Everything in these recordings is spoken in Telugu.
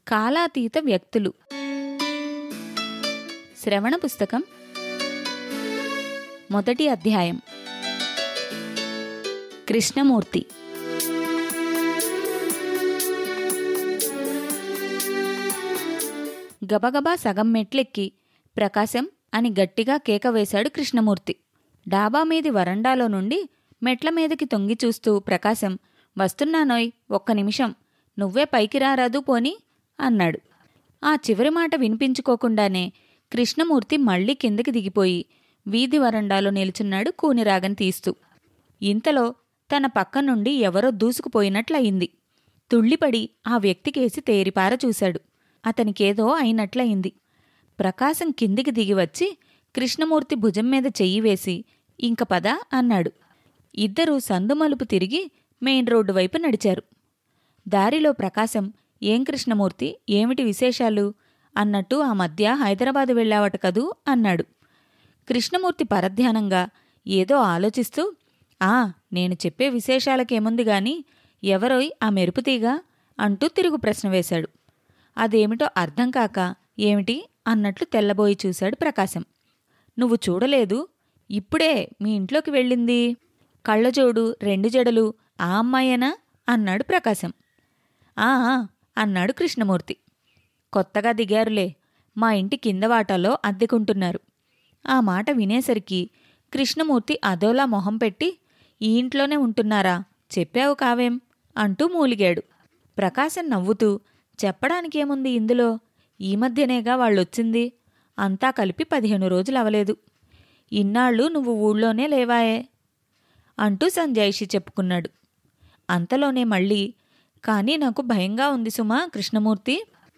కాలాతీత వ్యక్తులు శ్రవణ పుస్తకం మొదటి అధ్యాయం కృష్ణమూర్తి గబగబా సగం మెట్లెక్కి ప్రకాశం అని గట్టిగా కేక వేశాడు కృష్ణమూర్తి డాబా మీది వరండాలో నుండి మెట్ల మీదకి తొంగి చూస్తూ ప్రకాశం వస్తున్నానోయ్ ఒక్క నిమిషం నువ్వే పైకి రారాదు పోని అన్నాడు ఆ చివరి మాట వినిపించుకోకుండానే కృష్ణమూర్తి మళ్ళీ కిందకి దిగిపోయి వీధి వరండాలో నిలుచున్నాడు కూనిరాగని తీస్తూ ఇంతలో తన పక్క నుండి ఎవరో దూసుకుపోయినట్లయింది తుళ్ళిపడి ఆ వ్యక్తికేసి తేరిపార చూశాడు అతనికేదో అయినట్లయింది ప్రకాశం కిందికి దిగి వచ్చి కృష్ణమూర్తి భుజం మీద చెయ్యి వేసి ఇంక పద అన్నాడు ఇద్దరూ సందుమలుపు తిరిగి మెయిన్ రోడ్డు వైపు నడిచారు దారిలో ప్రకాశం ఏం కృష్ణమూర్తి ఏమిటి విశేషాలు అన్నట్టు ఆ మధ్య హైదరాబాదు వెళ్ళావట కదూ అన్నాడు కృష్ణమూర్తి పరధ్యానంగా ఏదో ఆలోచిస్తూ ఆ నేను చెప్పే విశేషాలకేముంది గాని ఎవరోయ్ ఆ మెరుపుతీగా అంటూ తిరుగు ప్రశ్న వేశాడు అదేమిటో అర్థం కాక ఏమిటి అన్నట్లు తెల్లబోయి చూశాడు ప్రకాశం నువ్వు చూడలేదు ఇప్పుడే మీ ఇంట్లోకి వెళ్ళింది కళ్ళజోడు రెండు జడలు ఆ అమ్మాయేనా అన్నాడు ప్రకాశం ఆ ఆ, అన్నాడు కృష్ణమూర్తి కొత్తగా దిగారులే మా ఇంటి కింద వాటాలో అద్దెకుంటున్నారు ఆ మాట వినేసరికి కృష్ణమూర్తి అదోలా మొహం పెట్టి ఈ ఇంట్లోనే ఉంటున్నారా చెప్పావు కావేం అంటూ మూలిగాడు ప్రకాశం నవ్వుతూ చెప్పడానికేముంది ఇందులో ఈ మధ్యనేగా వాళ్ళొచ్చింది అంతా కలిపి పదిహేను రోజులు అవలేదు ఇన్నాళ్ళు నువ్వు ఊళ్ళోనే లేవాయే అంటూ సంజాయిషి చెప్పుకున్నాడు అంతలోనే మళ్ళీ కానీ నాకు భయంగా ఉంది సుమా కృష్ణమూర్తి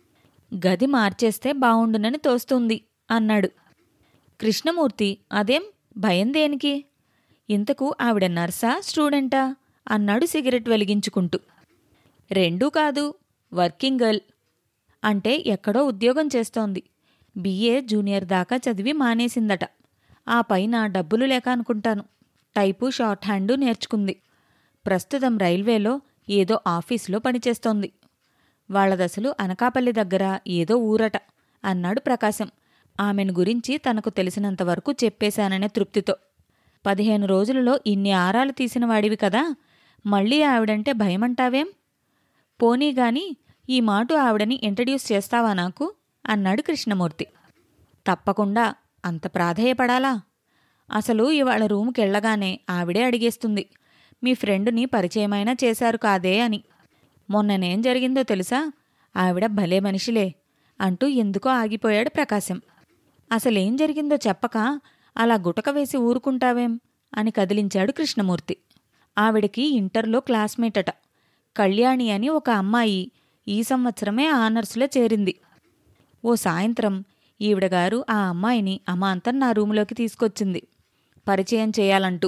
గది మార్చేస్తే బావుండునని తోస్తుంది అన్నాడు కృష్ణమూర్తి అదేం భయం దేనికి ఇంతకు ఆవిడ నర్సా స్టూడెంటా అన్నాడు సిగరెట్ వెలిగించుకుంటూ రెండూ కాదు వర్కింగ్ గర్ల్ అంటే ఎక్కడో ఉద్యోగం చేస్తోంది బిఏ జూనియర్ దాకా చదివి మానేసిందట ఆ పైన డబ్బులు లేక అనుకుంటాను టైపు షార్ట్ హ్యాండు నేర్చుకుంది ప్రస్తుతం రైల్వేలో ఏదో ఆఫీసులో పనిచేస్తోంది వాళ్ళదసలు అనకాపల్లి దగ్గర ఏదో ఊరట అన్నాడు ప్రకాశం ఆమెను గురించి తనకు తెలిసినంతవరకు చెప్పేశాననే తృప్తితో పదిహేను రోజులలో ఇన్ని ఆరాలు తీసిన వాడివి కదా మళ్ళీ ఆవిడంటే భయమంటావేం పోనీ గాని ఈ మాటు ఆవిడని ఇంట్రడ్యూస్ చేస్తావా నాకు అన్నాడు కృష్ణమూర్తి తప్పకుండా అంత ప్రాధేయపడాలా అసలు ఇవాళ రూముకెళ్ళగానే ఆవిడే అడిగేస్తుంది మీ ఫ్రెండుని పరిచయమైనా చేశారు కాదే అని మొన్ననేం జరిగిందో తెలుసా ఆవిడ భలే మనిషిలే అంటూ ఎందుకో ఆగిపోయాడు ప్రకాశం అసలేం జరిగిందో చెప్పక అలా గుటక వేసి ఊరుకుంటావేం అని కదిలించాడు కృష్ణమూర్తి ఆవిడకి ఇంటర్లో క్లాస్మేట్ అట కళ్యాణి అని ఒక అమ్మాయి ఈ సంవత్సరమే ఆనర్సులో చేరింది ఓ సాయంత్రం ఈవిడగారు ఆ అమ్మాయిని అమాంతం నా రూములోకి తీసుకొచ్చింది పరిచయం చేయాలంటూ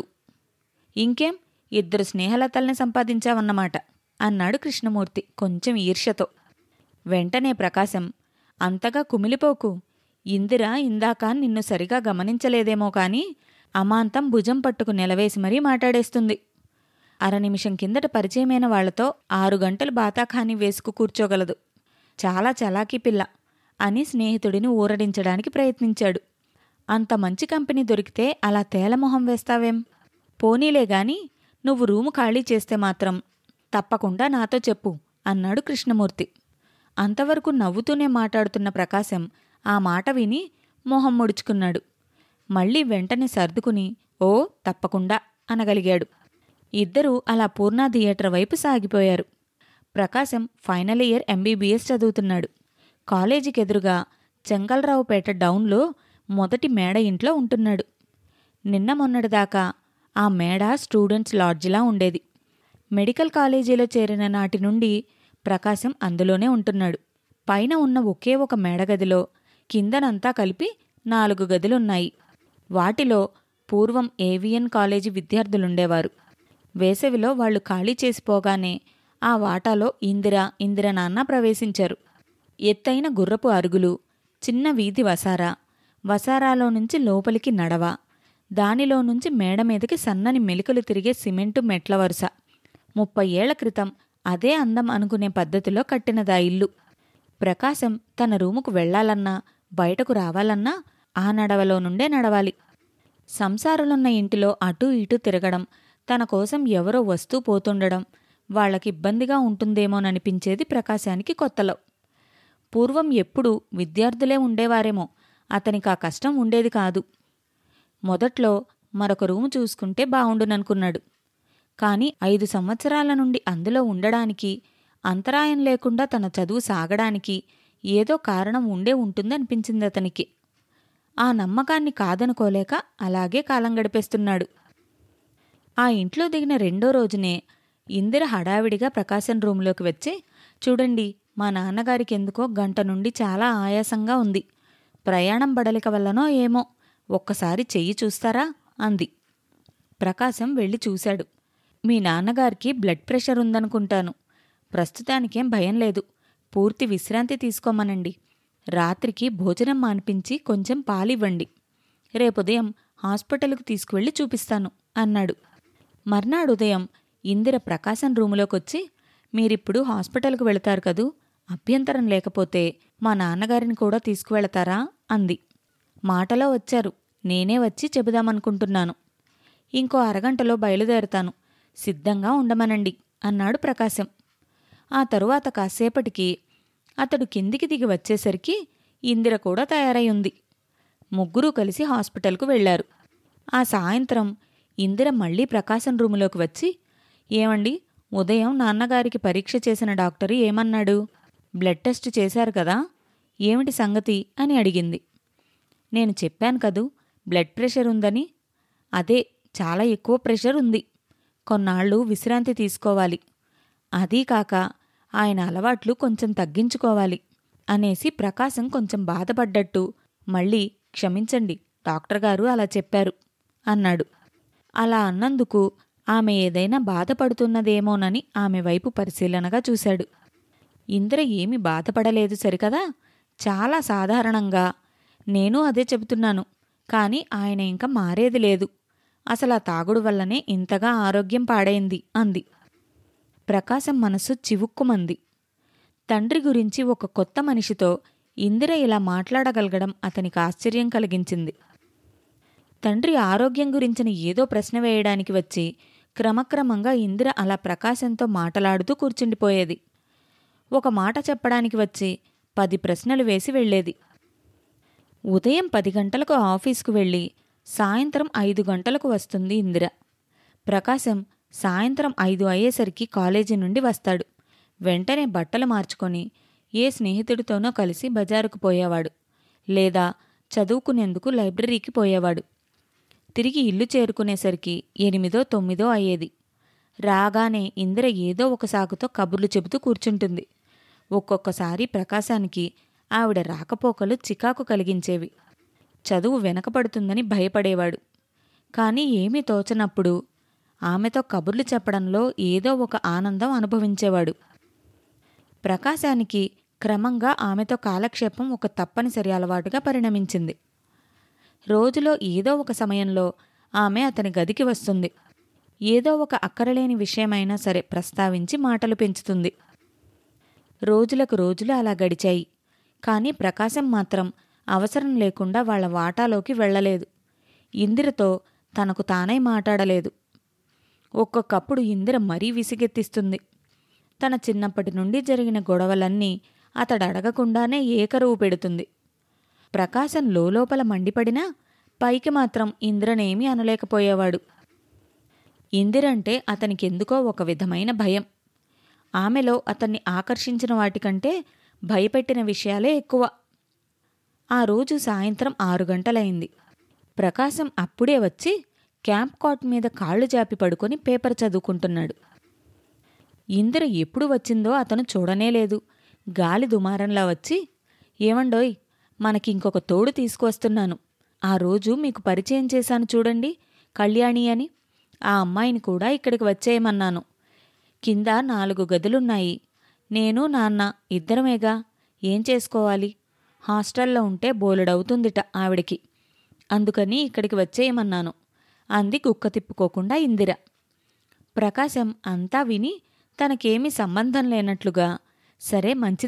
ఇంకేం ఇద్దరు స్నేహలతల్ని సంపాదించావన్నమాట అన్నాడు కృష్ణమూర్తి కొంచెం ఈర్ష్యతో వెంటనే ప్రకాశం అంతగా కుమిలిపోకు ఇందిర ఇందాక నిన్ను సరిగా గమనించలేదేమో కాని అమాంతం భుజం పట్టుకు నిలవేసి మరీ మాట్లాడేస్తుంది అర నిమిషం కిందట పరిచయమైన వాళ్లతో ఆరు గంటలు బాతాఖాని వేసుకు కూర్చోగలదు చాలా చలాకీ పిల్ల అని స్నేహితుడిని ఊరడించడానికి ప్రయత్నించాడు అంత మంచి కంపెనీ దొరికితే అలా తేలమొహం వేస్తావేం పోనీలే గాని నువ్వు రూము ఖాళీ చేస్తే మాత్రం తప్పకుండా నాతో చెప్పు అన్నాడు కృష్ణమూర్తి అంతవరకు నవ్వుతూనే మాట్లాడుతున్న ప్రకాశం ఆ మాట విని మొహం ముడుచుకున్నాడు మళ్ళీ వెంటనే సర్దుకుని ఓ తప్పకుండా అనగలిగాడు ఇద్దరూ అలా పూర్ణ థియేటర్ వైపు సాగిపోయారు ప్రకాశం ఫైనల్ ఇయర్ ఎంబీబీఎస్ చదువుతున్నాడు కాలేజీకి ఎదురుగా చెంగల్రావుపేట డౌన్లో మొదటి మేడ ఇంట్లో ఉంటున్నాడు నిన్న మొన్నటిదాకా ఆ మేడ స్టూడెంట్స్ లాడ్జిలా ఉండేది మెడికల్ కాలేజీలో చేరిన నాటి నుండి ప్రకాశం అందులోనే ఉంటున్నాడు పైన ఉన్న ఒకే ఒక మేడగదిలో కిందనంతా కలిపి నాలుగు గదులున్నాయి వాటిలో పూర్వం ఏవియన్ కాలేజీ విద్యార్థులుండేవారు వేసవిలో వాళ్ళు ఖాళీ చేసిపోగానే ఆ వాటాలో ఇందిర ఇందిర నాన్న ప్రవేశించారు ఎత్తైన గుర్రపు అరుగులు చిన్న వీధి వసారా వసారాలో నుంచి లోపలికి నడవ దానిలో నుంచి మేడ మీదకి సన్నని మెలికలు తిరిగే సిమెంటు మెట్ల వరుస ముప్పై ఏళ్ల క్రితం అదే అందం అనుకునే పద్ధతిలో కట్టినదా ఇల్లు ప్రకాశం తన రూముకు వెళ్లాలన్నా బయటకు రావాలన్నా ఆ నడవలో నుండే నడవాలి సంసారులున్న ఇంటిలో అటూ ఇటూ తిరగడం తన కోసం ఎవరో వస్తూ పోతుండడం వాళ్ళకి ఇబ్బందిగా ఉంటుందేమోననిపించేది ప్రకాశానికి కొత్తలో పూర్వం ఎప్పుడు విద్యార్థులే ఉండేవారేమో అతనికి ఆ కష్టం ఉండేది కాదు మొదట్లో మరొక రూము చూసుకుంటే బావుండుననుకున్నాడు కాని ఐదు సంవత్సరాల నుండి అందులో ఉండడానికి అంతరాయం లేకుండా తన చదువు సాగడానికి ఏదో కారణం ఉండే ఉంటుందనిపించింది అతనికి ఆ నమ్మకాన్ని కాదనుకోలేక అలాగే కాలం గడిపేస్తున్నాడు ఆ ఇంట్లో దిగిన రెండో రోజునే ఇందిర హడావిడిగా ప్రకాశం రూంలోకి వచ్చి చూడండి మా నాన్నగారికి ఎందుకో గంట నుండి చాలా ఆయాసంగా ఉంది ప్రయాణం బడలిక వల్లనో ఏమో ఒక్కసారి చెయ్యి చూస్తారా అంది ప్రకాశం వెళ్ళి చూశాడు మీ నాన్నగారికి బ్లడ్ ప్రెషర్ ఉందనుకుంటాను ప్రస్తుతానికేం భయం లేదు పూర్తి విశ్రాంతి తీసుకోమనండి రాత్రికి భోజనం మాన్పించి కొంచెం పాలివ్వండి రేపుదయం హాస్పిటల్కు తీసుకువెళ్ళి చూపిస్తాను అన్నాడు మర్నాడు ఉదయం ఇందిర ప్రకాశం రూములోకొచ్చి మీరిప్పుడు హాస్పిటల్కు వెళతారు కదూ అభ్యంతరం లేకపోతే మా నాన్నగారిని కూడా తీసుకువెళతారా అంది మాటలో వచ్చారు నేనే వచ్చి చెబుదామనుకుంటున్నాను ఇంకో అరగంటలో బయలుదేరతాను సిద్ధంగా ఉండమనండి అన్నాడు ప్రకాశం ఆ తరువాత కాసేపటికి అతడు కిందికి దిగి వచ్చేసరికి ఇందిర కూడా తయారై ఉంది ముగ్గురూ కలిసి హాస్పిటల్కు వెళ్లారు ఆ సాయంత్రం ఇందిర మళ్ళీ ప్రకాశం రూములోకి వచ్చి ఏమండి ఉదయం నాన్నగారికి పరీక్ష చేసిన డాక్టరు ఏమన్నాడు బ్లడ్ టెస్ట్ చేశారు కదా ఏమిటి సంగతి అని అడిగింది నేను చెప్పాను కదూ బ్లడ్ ప్రెషర్ ఉందని అదే చాలా ఎక్కువ ప్రెషర్ ఉంది కొన్నాళ్ళు విశ్రాంతి తీసుకోవాలి అదీ కాక ఆయన అలవాట్లు కొంచెం తగ్గించుకోవాలి అనేసి ప్రకాశం కొంచెం బాధపడ్డట్టు మళ్ళీ క్షమించండి డాక్టర్ గారు అలా చెప్పారు అన్నాడు అలా అన్నందుకు ఆమె ఏదైనా బాధపడుతున్నదేమోనని ఆమె వైపు పరిశీలనగా చూశాడు ఇంద్ర ఏమి బాధపడలేదు సరికదా చాలా సాధారణంగా నేను అదే చెబుతున్నాను కాని ఆయన ఇంకా మారేది లేదు అసలు ఆ తాగుడు వల్లనే ఇంతగా ఆరోగ్యం పాడైంది అంది ప్రకాశం మనసు చివుక్కుమంది తండ్రి గురించి ఒక కొత్త మనిషితో ఇందిర ఇలా మాట్లాడగలగడం అతనికి ఆశ్చర్యం కలిగించింది తండ్రి ఆరోగ్యం గురించిన ఏదో ప్రశ్న వేయడానికి వచ్చి క్రమక్రమంగా ఇందిర అలా ప్రకాశంతో మాటలాడుతూ కూర్చుండిపోయేది ఒక మాట చెప్పడానికి వచ్చి పది ప్రశ్నలు వేసి వెళ్ళేది ఉదయం పది గంటలకు ఆఫీసుకు వెళ్ళి సాయంత్రం ఐదు గంటలకు వస్తుంది ఇందిర ప్రకాశం సాయంత్రం ఐదు అయ్యేసరికి కాలేజీ నుండి వస్తాడు వెంటనే బట్టలు మార్చుకొని ఏ స్నేహితుడితోనో కలిసి బజారుకు పోయేవాడు లేదా చదువుకునేందుకు లైబ్రరీకి పోయేవాడు తిరిగి ఇల్లు చేరుకునేసరికి ఎనిమిదో తొమ్మిదో అయ్యేది రాగానే ఇందిర ఏదో ఒక సాకుతో కబుర్లు చెబుతూ కూర్చుంటుంది ఒక్కొక్కసారి ప్రకాశానికి ఆవిడ రాకపోకలు చికాకు కలిగించేవి చదువు వెనకపడుతుందని భయపడేవాడు కానీ ఏమీ తోచనప్పుడు ఆమెతో కబుర్లు చెప్పడంలో ఏదో ఒక ఆనందం అనుభవించేవాడు ప్రకాశానికి క్రమంగా ఆమెతో కాలక్షేపం ఒక తప్పనిసరి అలవాటుగా పరిణమించింది రోజులో ఏదో ఒక సమయంలో ఆమె అతని గదికి వస్తుంది ఏదో ఒక అక్కరలేని విషయమైనా సరే ప్రస్తావించి మాటలు పెంచుతుంది రోజులకు రోజులు అలా గడిచాయి కానీ ప్రకాశం మాత్రం అవసరం లేకుండా వాళ్ళ వాటాలోకి వెళ్ళలేదు ఇందిరతో తనకు తానై మాట్లాడలేదు ఒక్కొక్కప్పుడు ఇందిర మరీ విసిగెత్తిస్తుంది తన చిన్నప్పటి నుండి జరిగిన గొడవలన్నీ అతడు అడగకుండానే ఏకరువు పెడుతుంది ప్రకాశం లోపల మండిపడినా పైకి మాత్రం ఇంద్రనేమీ అనలేకపోయేవాడు ఇందిరంటే అతనికెందుకో ఒక విధమైన భయం ఆమెలో అతన్ని ఆకర్షించిన వాటికంటే భయపెట్టిన విషయాలే ఎక్కువ ఆ రోజు సాయంత్రం ఆరు గంటలైంది ప్రకాశం అప్పుడే వచ్చి క్యాంప్ కాట్ మీద కాళ్ళు జాపి పడుకొని పేపర్ చదువుకుంటున్నాడు ఇందిర ఎప్పుడు వచ్చిందో అతను చూడనేలేదు గాలి దుమారంలా వచ్చి ఏమండోయ్ మనకింకొక తోడు తీసుకువస్తున్నాను ఆ రోజు మీకు పరిచయం చేశాను చూడండి కళ్యాణి అని ఆ అమ్మాయిని కూడా ఇక్కడికి వచ్చేయమన్నాను కింద నాలుగు గదులున్నాయి నేను నాన్న ఇద్దరమేగా ఏం చేసుకోవాలి హాస్టల్లో ఉంటే బోలెడవుతుందిట ఆవిడికి అందుకని ఇక్కడికి వచ్చేయమన్నాను అంది కుక్క తిప్పుకోకుండా ఇందిర ప్రకాశం అంతా విని తనకేమీ సంబంధం లేనట్లుగా సరే మంచిదే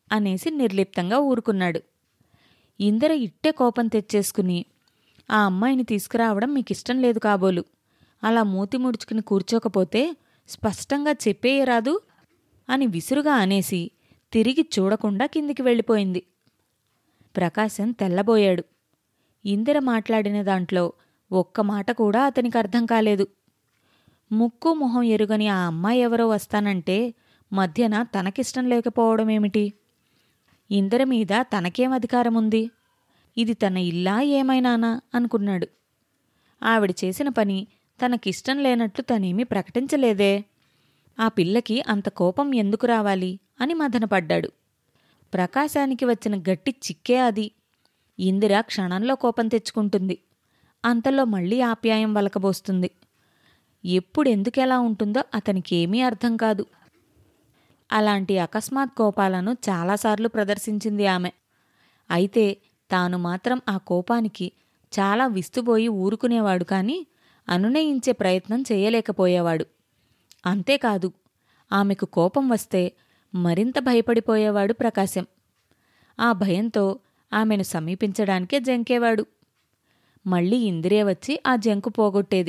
అనేసి నిర్లిప్తంగా ఊరుకున్నాడు ఇందిర ఇట్టే కోపం తెచ్చేసుకుని ఆ అమ్మాయిని తీసుకురావడం మీకు ఇష్టం లేదు కాబోలు అలా మూతి ముడుచుకుని కూర్చోకపోతే స్పష్టంగా చెప్పేయరాదు అని విసురుగా అనేసి తిరిగి చూడకుండా కిందికి వెళ్ళిపోయింది ప్రకాశం తెల్లబోయాడు ఇందిర మాట్లాడిన దాంట్లో ఒక్క మాట కూడా అతనికి అర్థం కాలేదు ముక్కు మొహం ఎరుగని ఆ అమ్మాయి ఎవరో వస్తానంటే మధ్యన తనకిష్టం లేకపోవడమేమిటి ఇందిర మీద తనకేం అధికారం ఉంది ఇది తన ఇల్లా ఏమైనానా అనుకున్నాడు ఆవిడ చేసిన పని తనకిష్టం లేనట్లు తనేమీ ప్రకటించలేదే ఆ పిల్లకి అంత కోపం ఎందుకు రావాలి అని మదనపడ్డాడు ప్రకాశానికి వచ్చిన గట్టి చిక్కే అది ఇందిర క్షణంలో కోపం తెచ్చుకుంటుంది అంతలో మళ్ళీ ఆప్యాయం వలకబోస్తుంది ఎప్పుడెందుకెలా ఉంటుందో అతనికేమీ అర్థం కాదు అలాంటి అకస్మాత్ కోపాలను చాలాసార్లు ప్రదర్శించింది ఆమె అయితే తాను మాత్రం ఆ కోపానికి చాలా విస్తుపోయి ఊరుకునేవాడు కాని అనునయించే ప్రయత్నం చేయలేకపోయేవాడు అంతేకాదు ఆమెకు కోపం వస్తే మరింత భయపడిపోయేవాడు ప్రకాశం ఆ భయంతో ఆమెను సమీపించడానికే జంకేవాడు మళ్ళీ ఇందిరే వచ్చి ఆ జంకు పోగొట్టేది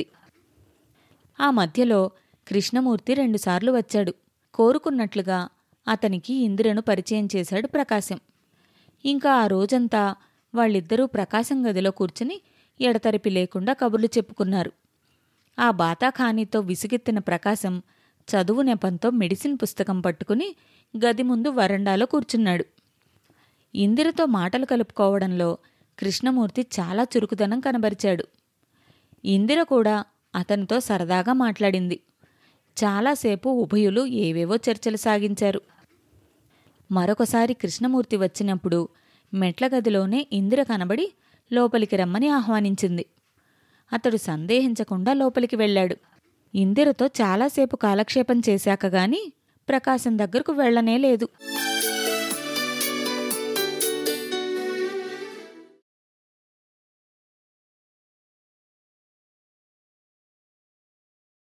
ఆ మధ్యలో కృష్ణమూర్తి రెండుసార్లు వచ్చాడు కోరుకున్నట్లుగా అతనికి ఇందిరను పరిచయం చేశాడు ప్రకాశం ఇంకా ఆ రోజంతా వాళ్ళిద్దరూ ప్రకాశం గదిలో కూర్చుని ఎడతెరిపి లేకుండా కబుర్లు చెప్పుకున్నారు ఆ బాతాఖానీతో విసుగెత్తిన ప్రకాశం చదువు నెపంతో మెడిసిన్ పుస్తకం పట్టుకుని గది ముందు వరండాలో కూర్చున్నాడు ఇందిరతో మాటలు కలుపుకోవడంలో కృష్ణమూర్తి చాలా చురుకుదనం కనబరిచాడు ఇందిర కూడా అతనితో సరదాగా మాట్లాడింది చాలాసేపు ఉభయులు ఏవేవో చర్చలు సాగించారు మరొకసారి కృష్ణమూర్తి వచ్చినప్పుడు మెట్ల గదిలోనే ఇందిర కనబడి లోపలికి రమ్మని ఆహ్వానించింది అతడు సందేహించకుండా లోపలికి వెళ్ళాడు ఇందిరతో చాలాసేపు కాలక్షేపం చేశాక గాని ప్రకాశం దగ్గరకు వెళ్ళనే లేదు